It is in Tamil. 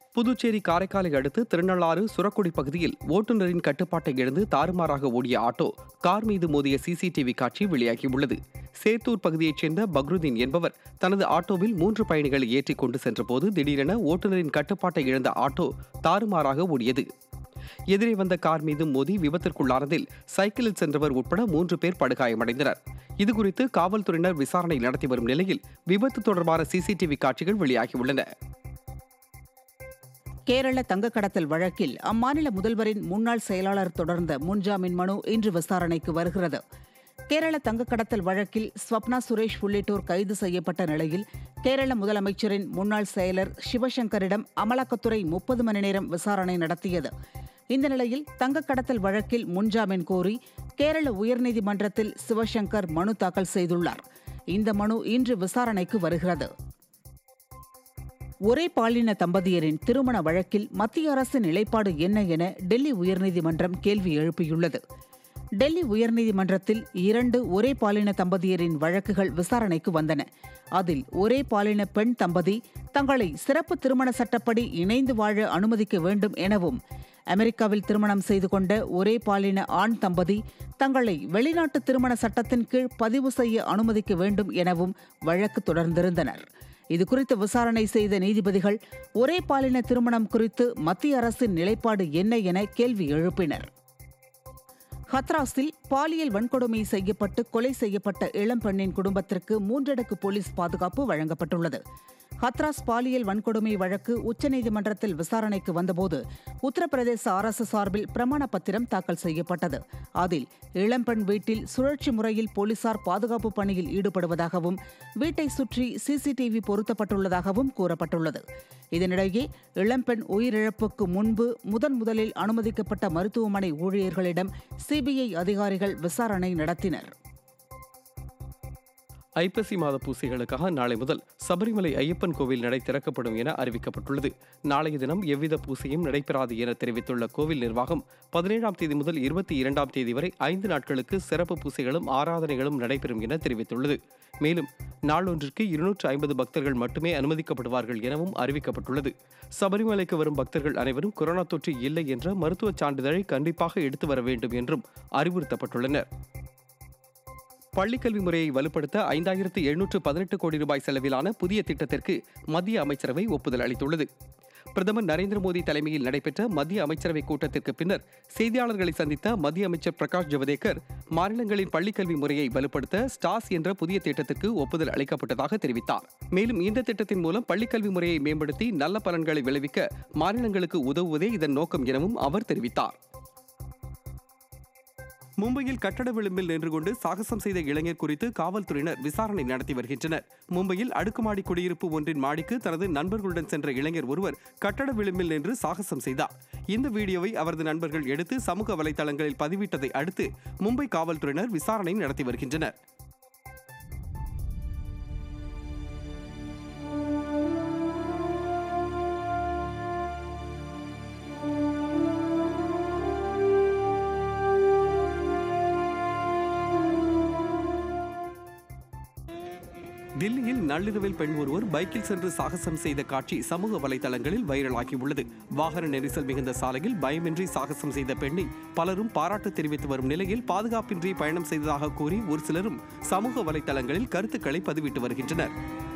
புதுச்சேரி காரைக்காலை அடுத்து திருநள்ளாறு சுரக்குடி பகுதியில் ஓட்டுநரின் கட்டுப்பாட்டை இழந்து தாறுமாறாக ஓடிய ஆட்டோ கார் மீது மோதிய சிசிடிவி காட்சி வெளியாகியுள்ளது சேத்தூர் பகுதியைச் சேர்ந்த பக்ருதீன் என்பவர் தனது ஆட்டோவில் மூன்று பயணிகளை ஏற்றிக் கொண்டு சென்றபோது திடீரென ஓட்டுநரின் கட்டுப்பாட்டை இழந்த ஆட்டோ தாறுமாறாக ஓடியது எதிரே வந்த கார் மீது மோதி விபத்திற்குள்ளானதில் சைக்கிளில் சென்றவர் உட்பட மூன்று பேர் படுகாயமடைந்தனர் இதுகுறித்து காவல்துறையினர் விசாரணை நடத்தி வரும் நிலையில் விபத்து தொடர்பான சிசிடிவி காட்சிகள் வெளியாகியுள்ளன கேரள தங்க கடத்தல் வழக்கில் அம்மாநில முதல்வரின் முன்னாள் செயலாளர் தொடர்ந்த முன்ஜாமீன் மனு இன்று விசாரணைக்கு வருகிறது கேரள தங்க கடத்தல் வழக்கில் ஸ்வப்னா சுரேஷ் உள்ளிட்டோர் கைது செய்யப்பட்ட நிலையில் கேரள முதலமைச்சரின் முன்னாள் செயலர் சிவசங்கரிடம் அமலாக்கத்துறை முப்பது மணி நேரம் விசாரணை நடத்தியது இந்த நிலையில் தங்க கடத்தல் வழக்கில் முன்ஜாமீன் கோரி கேரள உயர்நீதிமன்றத்தில் சிவசங்கர் மனு தாக்கல் செய்துள்ளார் இந்த மனு இன்று விசாரணைக்கு வருகிறது ஒரே பாலின தம்பதியரின் திருமண வழக்கில் மத்திய அரசின் நிலைப்பாடு என்ன என டெல்லி உயர்நீதிமன்றம் கேள்வி எழுப்பியுள்ளது டெல்லி உயர்நீதிமன்றத்தில் இரண்டு ஒரே பாலின தம்பதியரின் வழக்குகள் விசாரணைக்கு வந்தன அதில் ஒரே பாலின பெண் தம்பதி தங்களை சிறப்பு திருமண சட்டப்படி இணைந்து வாழ அனுமதிக்க வேண்டும் எனவும் அமெரிக்காவில் திருமணம் செய்து கொண்ட ஒரே பாலின ஆண் தம்பதி தங்களை வெளிநாட்டு திருமண சட்டத்தின் கீழ் பதிவு செய்ய அனுமதிக்க வேண்டும் எனவும் வழக்கு தொடர்ந்திருந்தனர் இதுகுறித்து விசாரணை செய்த நீதிபதிகள் ஒரே பாலின திருமணம் குறித்து மத்திய அரசின் நிலைப்பாடு என்ன என கேள்வி எழுப்பினர் ஹத்ராஸில் பாலியல் வன்கொடுமை செய்யப்பட்டு கொலை செய்யப்பட்ட இளம்பெண்ணின் குடும்பத்திற்கு மூன்றடுக்கு போலீஸ் பாதுகாப்பு வழங்கப்பட்டுள்ளது ஹத்ராஸ் பாலியல் வன்கொடுமை வழக்கு உச்சநீதிமன்றத்தில் விசாரணைக்கு வந்தபோது உத்தரப்பிரதேச அரசு சார்பில் பிரமாண பத்திரம் தாக்கல் செய்யப்பட்டது அதில் இளம்பெண் வீட்டில் சுழற்சி முறையில் போலீசார் பாதுகாப்பு பணியில் ஈடுபடுவதாகவும் வீட்டை சுற்றி சிசிடிவி பொருத்தப்பட்டுள்ளதாகவும் கூறப்பட்டுள்ளது இதனிடையே இளம்பெண் உயிரிழப்புக்கு முன்பு முதன் முதலில் அனுமதிக்கப்பட்ட மருத்துவமனை ஊழியர்களிடம் சிபிஐ அதிகாரிகள் விசாரணை நடத்தினர் ஐப்பசி மாத பூசைகளுக்காக நாளை முதல் சபரிமலை ஐயப்பன் கோவில் நடை திறக்கப்படும் என அறிவிக்கப்பட்டுள்ளது நாளைய தினம் எவ்வித பூசையும் நடைபெறாது என தெரிவித்துள்ள கோவில் நிர்வாகம் பதினேழாம் தேதி முதல் இருபத்தி இரண்டாம் தேதி வரை ஐந்து நாட்களுக்கு சிறப்பு பூசைகளும் ஆராதனைகளும் நடைபெறும் என தெரிவித்துள்ளது மேலும் நாளொன்றிற்கு இருநூற்று ஐம்பது பக்தர்கள் மட்டுமே அனுமதிக்கப்படுவார்கள் எனவும் அறிவிக்கப்பட்டுள்ளது சபரிமலைக்கு வரும் பக்தர்கள் அனைவரும் கொரோனா தொற்று இல்லை என்ற மருத்துவச் சான்றிதழை கண்டிப்பாக எடுத்து வர வேண்டும் என்றும் அறிவுறுத்தப்பட்டுள்ளனர் பள்ளிக்கல்வி முறையை வலுப்படுத்த ஐந்தாயிரத்து எழுநூற்று பதினெட்டு கோடி ரூபாய் செலவிலான புதிய திட்டத்திற்கு மத்திய அமைச்சரவை ஒப்புதல் அளித்துள்ளது பிரதமர் நரேந்திர மோடி தலைமையில் நடைபெற்ற மத்திய அமைச்சரவை கூட்டத்திற்கு பின்னர் செய்தியாளர்களை சந்தித்த மத்திய அமைச்சர் பிரகாஷ் ஜவடேகர் மாநிலங்களின் பள்ளிக்கல்வி முறையை வலுப்படுத்த ஸ்டாஸ் என்ற புதிய திட்டத்திற்கு ஒப்புதல் அளிக்கப்பட்டதாக தெரிவித்தார் மேலும் இந்த திட்டத்தின் மூலம் பள்ளிக்கல்வி முறையை மேம்படுத்தி நல்ல பலன்களை விளைவிக்க மாநிலங்களுக்கு உதவுவதே இதன் நோக்கம் எனவும் அவர் தெரிவித்தார் மும்பையில் கட்டட விளிம்பில் நின்று கொண்டு சாகசம் செய்த இளைஞர் குறித்து காவல்துறையினர் விசாரணை நடத்தி வருகின்றனர் மும்பையில் அடுக்குமாடி குடியிருப்பு ஒன்றின் மாடிக்கு தனது நண்பர்களுடன் சென்ற இளைஞர் ஒருவர் கட்டட விளிம்பில் நின்று சாகசம் செய்தார் இந்த வீடியோவை அவரது நண்பர்கள் எடுத்து சமூக வலைதளங்களில் பதிவிட்டதை அடுத்து மும்பை காவல்துறையினர் விசாரணை நடத்தி வருகின்றனர் தில்லியில் நள்ளிரவில் பெண் ஒருவர் பைக்கில் சென்று சாகசம் செய்த காட்சி சமூக வலைதளங்களில் வைரலாகியுள்ளது வாகன நெரிசல் மிகுந்த சாலையில் பயமின்றி சாகசம் செய்த பெண்ணை பலரும் பாராட்டு தெரிவித்து வரும் நிலையில் பாதுகாப்பின்றி பயணம் செய்ததாக கூறி ஒரு சிலரும் சமூக வலைதளங்களில் கருத்துக்களை பதிவிட்டு வருகின்றனர்